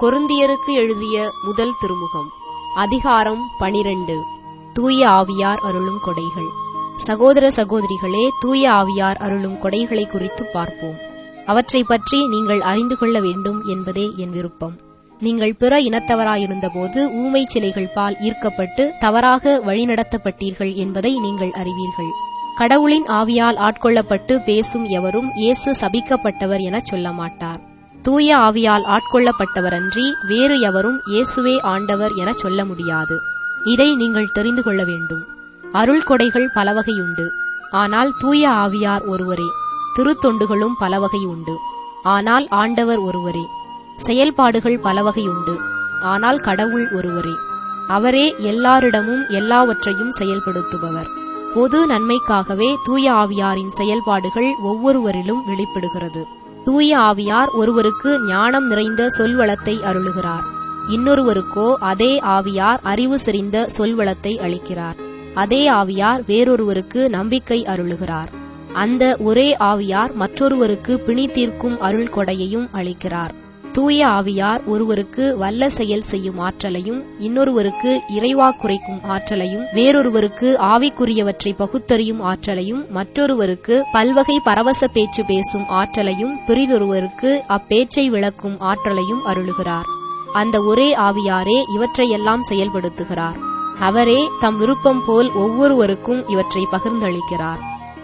கொருந்தியருக்கு எழுதிய முதல் திருமுகம் அதிகாரம் பனிரெண்டு தூய ஆவியார் அருளும் கொடைகள் சகோதர சகோதரிகளே தூய ஆவியார் அருளும் கொடைகளை குறித்து பார்ப்போம் அவற்றை பற்றி நீங்கள் அறிந்து கொள்ள வேண்டும் என்பதே என் விருப்பம் நீங்கள் பிற இனத்தவராயிருந்தபோது ஊமை சிலைகள் பால் ஈர்க்கப்பட்டு தவறாக வழிநடத்தப்பட்டீர்கள் என்பதை நீங்கள் அறிவீர்கள் கடவுளின் ஆவியால் ஆட்கொள்ளப்பட்டு பேசும் எவரும் இயேசு சபிக்கப்பட்டவர் எனச் சொல்ல மாட்டார் தூய ஆவியால் ஆட்கொள்ளப்பட்டவரன்றி வேறு எவரும் இயேசுவே ஆண்டவர் என சொல்ல முடியாது இதை நீங்கள் தெரிந்து கொள்ள வேண்டும் அருள் கொடைகள் பலவகையுண்டு ஆனால் தூய ஆவியார் ஒருவரே திருத்தொண்டுகளும் பலவகை உண்டு ஆனால் ஆண்டவர் ஒருவரே செயல்பாடுகள் பலவகையுண்டு ஆனால் கடவுள் ஒருவரே அவரே எல்லாரிடமும் எல்லாவற்றையும் செயல்படுத்துபவர் பொது நன்மைக்காகவே தூய ஆவியாரின் செயல்பாடுகள் ஒவ்வொருவரிலும் வெளிப்படுகிறது தூய ஆவியார் ஒருவருக்கு ஞானம் நிறைந்த சொல்வளத்தை அருளுகிறார் இன்னொருவருக்கோ அதே ஆவியார் அறிவு செறிந்த சொல்வளத்தை அளிக்கிறார் அதே ஆவியார் வேறொருவருக்கு நம்பிக்கை அருளுகிறார் அந்த ஒரே ஆவியார் மற்றொருவருக்கு பிணி தீர்க்கும் அருள் கொடையையும் அளிக்கிறார் தூய ஆவியார் ஒருவருக்கு வல்ல செயல் செய்யும் ஆற்றலையும் இன்னொருவருக்கு இறைவா குறைக்கும் ஆற்றலையும் வேறொருவருக்கு ஆவிக்குரியவற்றை பகுத்தறியும் ஆற்றலையும் மற்றொருவருக்கு பல்வகை பரவச பேச்சு பேசும் ஆற்றலையும் பிரிதொருவருக்கு அப்பேச்சை விளக்கும் ஆற்றலையும் அருளுகிறார் அந்த ஒரே ஆவியாரே இவற்றையெல்லாம் செயல்படுத்துகிறார் அவரே தம் விருப்பம் போல் ஒவ்வொருவருக்கும் இவற்றை பகிர்ந்தளிக்கிறார்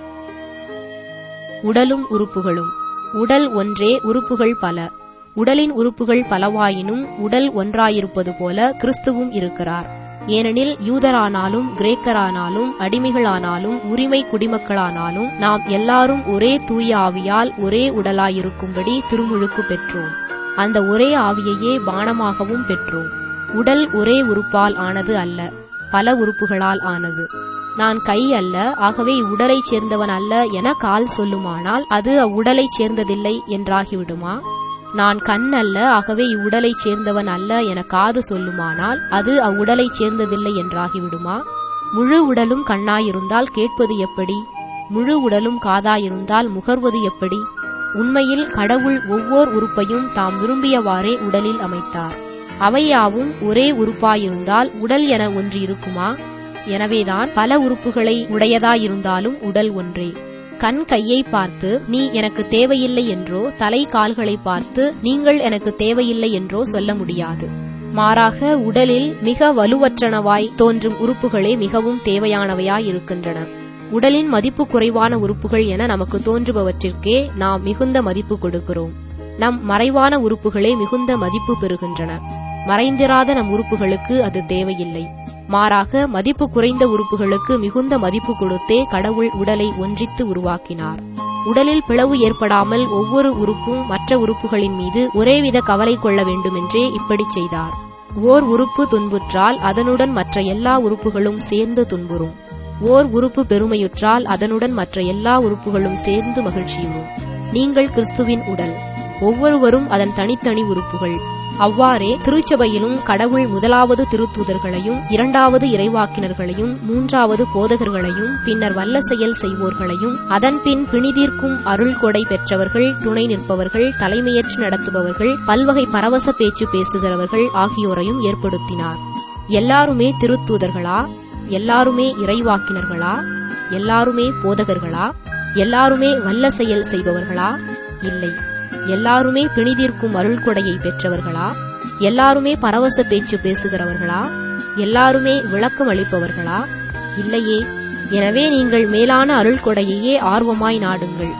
உடலும் உறுப்புகளும் உடல் ஒன்றே உறுப்புகள் பல உடலின் உறுப்புகள் பலவாயினும் உடல் ஒன்றாயிருப்பது போல கிறிஸ்துவும் இருக்கிறார் ஏனெனில் யூதரானாலும் கிரேக்கரானாலும் அடிமைகளானாலும் உரிமை குடிமக்களானாலும் நாம் எல்லாரும் ஒரே தூய ஆவியால் ஒரே உடலாயிருக்கும்படி திருமுழுக்கு பெற்றோம் அந்த ஒரே ஆவியையே பானமாகவும் பெற்றோம் உடல் ஒரே உறுப்பால் ஆனது அல்ல பல உறுப்புகளால் ஆனது நான் கை அல்ல ஆகவே இவ்வுடலைச் சேர்ந்தவன் அல்ல என கால் சொல்லுமானால் அது அவ்வுடலைச் சேர்ந்ததில்லை என்றாகிவிடுமா நான் கண் அல்ல ஆகவே இவ்வுடலைச் சேர்ந்தவன் அல்ல என காது சொல்லுமானால் அது அவ்வுடலைச் சேர்ந்ததில்லை என்றாகிவிடுமா முழு உடலும் கண்ணாயிருந்தால் கேட்பது எப்படி முழு உடலும் காதாயிருந்தால் முகர்வது எப்படி உண்மையில் கடவுள் ஒவ்வொரு உறுப்பையும் தாம் விரும்பியவாறே உடலில் அமைத்தார் அவையாவும் ஒரே உறுப்பாயிருந்தால் உடல் என ஒன்று இருக்குமா எனவேதான் பல உறுப்புகளை உடையதாயிருந்தாலும் உடல் ஒன்றே கண் கையை பார்த்து நீ எனக்கு தேவையில்லை என்றோ தலை கால்களை பார்த்து நீங்கள் எனக்கு தேவையில்லை என்றோ சொல்ல முடியாது மாறாக உடலில் மிக வலுவற்றனவாய் தோன்றும் உறுப்புகளே மிகவும் தேவையானவையாய் இருக்கின்றன உடலின் மதிப்பு குறைவான உறுப்புகள் என நமக்கு தோன்றுபவற்றிற்கே நாம் மிகுந்த மதிப்பு கொடுக்கிறோம் நம் மறைவான உறுப்புகளே மிகுந்த மதிப்பு பெறுகின்றன மறைந்திராத நம் உறுப்புகளுக்கு அது தேவையில்லை மாறாக மதிப்பு குறைந்த உறுப்புகளுக்கு மிகுந்த மதிப்பு கொடுத்தே கடவுள் உடலை ஒன்றித்து உருவாக்கினார் உடலில் பிளவு ஏற்படாமல் ஒவ்வொரு உறுப்பும் மற்ற உறுப்புகளின் மீது ஒரேவித கவலை கொள்ள வேண்டுமென்றே இப்படி செய்தார் ஓர் உறுப்பு துன்புற்றால் அதனுடன் மற்ற எல்லா உறுப்புகளும் சேர்ந்து துன்புறும் ஓர் உறுப்பு பெருமையுற்றால் அதனுடன் மற்ற எல்லா உறுப்புகளும் சேர்ந்து மகிழ்ச்சியுறும் நீங்கள் கிறிஸ்துவின் உடல் ஒவ்வொருவரும் அதன் தனித்தனி உறுப்புகள் அவ்வாறே திருச்சபையிலும் கடவுள் முதலாவது திருத்தூதர்களையும் இரண்டாவது இறைவாக்கினர்களையும் மூன்றாவது போதகர்களையும் பின்னர் வல்ல செயல் செய்வோர்களையும் அதன்பின் பிணிதீர்க்கும் அருள் கொடை பெற்றவர்கள் துணை நிற்பவர்கள் தலைமையேற்று நடத்துபவர்கள் பல்வகை பரவச பேச்சு பேசுகிறவர்கள் ஆகியோரையும் ஏற்படுத்தினார் எல்லாருமே திருத்தூதர்களா எல்லாருமே இறைவாக்கினர்களா எல்லாருமே போதகர்களா எல்லாருமே வல்ல செயல் செய்பவர்களா இல்லை எல்லாருமே பிணிதீர்க்கும் அருள் கொடையை பெற்றவர்களா எல்லாருமே பரவச பேச்சு பேசுகிறவர்களா எல்லாருமே விளக்கம் அளிப்பவர்களா இல்லையே எனவே நீங்கள் மேலான அருள் கொடையையே ஆர்வமாய் நாடுங்கள்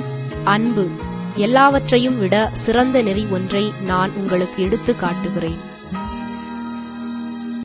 அன்பு எல்லாவற்றையும் விட சிறந்த நெறி ஒன்றை நான் உங்களுக்கு எடுத்து காட்டுகிறேன்